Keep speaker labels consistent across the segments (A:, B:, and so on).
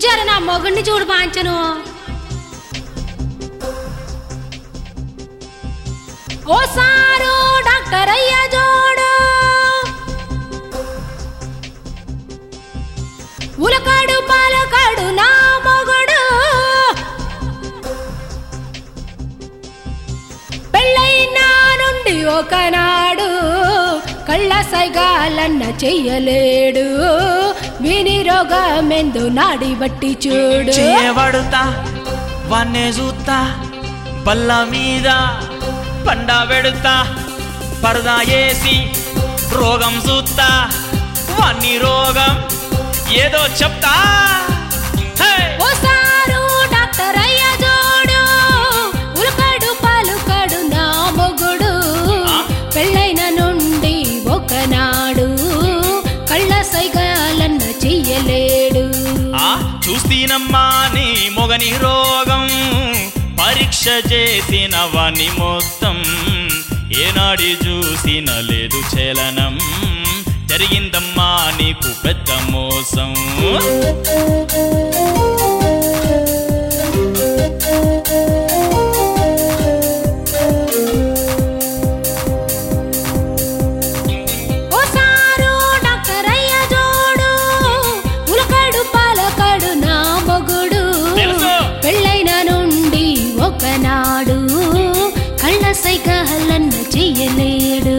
A: జర నా మొగుడిని చూడు పాంచను ఓ సారు డాక్టర్ అయ్య జోడు ఉలకాడు పాలకాడు నా మొగుడు పెళ్ళైనా నుండి ఒకనాడు కళ్ళ సైగాలన్న చెయ్యలేడు విని రోగమెందు నాడి బట్టి చూడు
B: చేయబడుతా వన్నే చూస్తా బల్ల మీద పండ పెడుతా పరదా వేసి రోగం చూస్తా వన్ని రోగం ఏదో చెప్తా హే!
A: ఓ సారు డాక్టర్ అయ్య జోడు ఉలకడు పలుకడు నా మొగుడు
B: ఆ?
A: పెళ్ళైన నుండి ఒకనాడు కళ్ళ సైగాలన్న చెయ్యలేడు
B: ఆ చూస్తీనమ్మా నీ మొగని రోగం పరీక్ష చేసిన వాణ్ణి మొత్తం ఏనాడి చూసిన లేదు చలనం జరిగిందమ్మా నీకు పెద్ద మోసం
A: ఓ సారు డాక్టర్ అయ్య జోడు ఉలకడు పలకడు నా మొగుడు
B: తెలుసు.
A: పెళ్ళైన నుండి ఒకనాడు కళ్ళ సైకాలన్న చెయ్యలేడు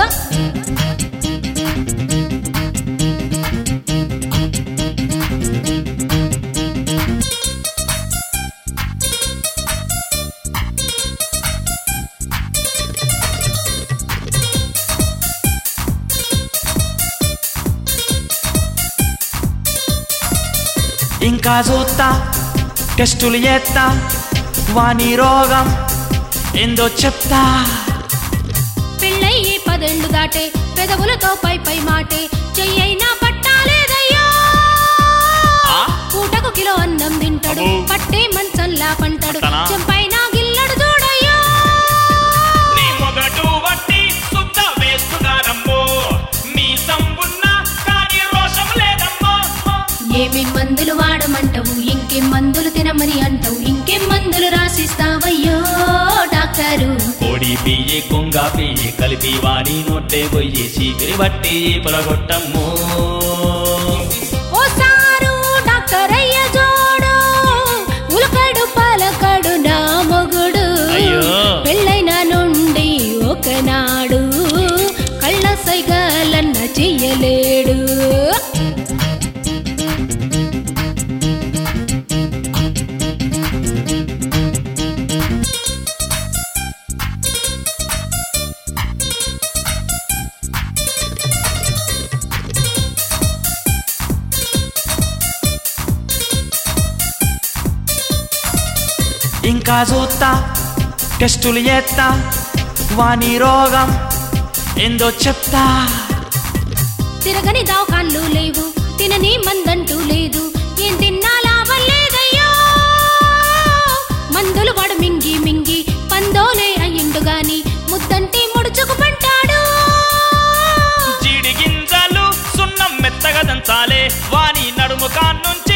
B: ఇంకా చూస్తా టెస్టులు చేస్తా వాని రోగం ఏందో చెప్తా
A: పెళ్ళయ్యి పదేళ్లు దాటే పెదవులతో పై పై మాటే చెయ్యైనా పట్టాలేదయ్యా
B: ఆ?
A: పూటకు కిలో అన్నం తింటాడు
B: అబ్బో.
A: పట్టే మంచంలా పంటాడు
B: అట్టనా?
A: చెంపైన గిల్లడు చూడయ్యా
B: నీ మొగటు వట్టి శుద్ధ వేస్తుగానమ్మో మీ సంబున్న కానీ రోషం లేదమ్మో
A: ఏమి మందులు వాడమంటావు ఇంకేం మందులు తినమని అంటావు ఇంకేం మందులు రాసిస్తావయ్యో డాక్టరు
B: కోడి పియ్యి కొంగ పియ్యి కలిపి వాడి నొట్టె పొయ్యి చీపిరి బట్టి పొలగొట్టమ్మో
A: ఓ సారు డాక్టర్ అయ్య జోడు ఉలకడు పలకడు నా మొగుడు
B: అయ్యో.
A: పెళ్ళైన నుండి ఒకనాడు కళ్ళ సైగాలన్న చెయ్యలేడు
B: ఇంకా చూస్తా టెస్టులు చేస్తా వాని రోగం ఏందో చెప్తా
A: తిరగని దవాఖాన్లు లేవు తినని మందంటూ లేదు ఏం తిన్నా లాభం లేదయ్యో మందులు వాడు మింగి మింగి పందోలే అయ్యిండు గాని ముద్దంటే ముడుచుకు పంటాడు
B: జీడి గింజలు సున్నం మెత్తగా దంచాలే వాని నడుము కాన్నుంచి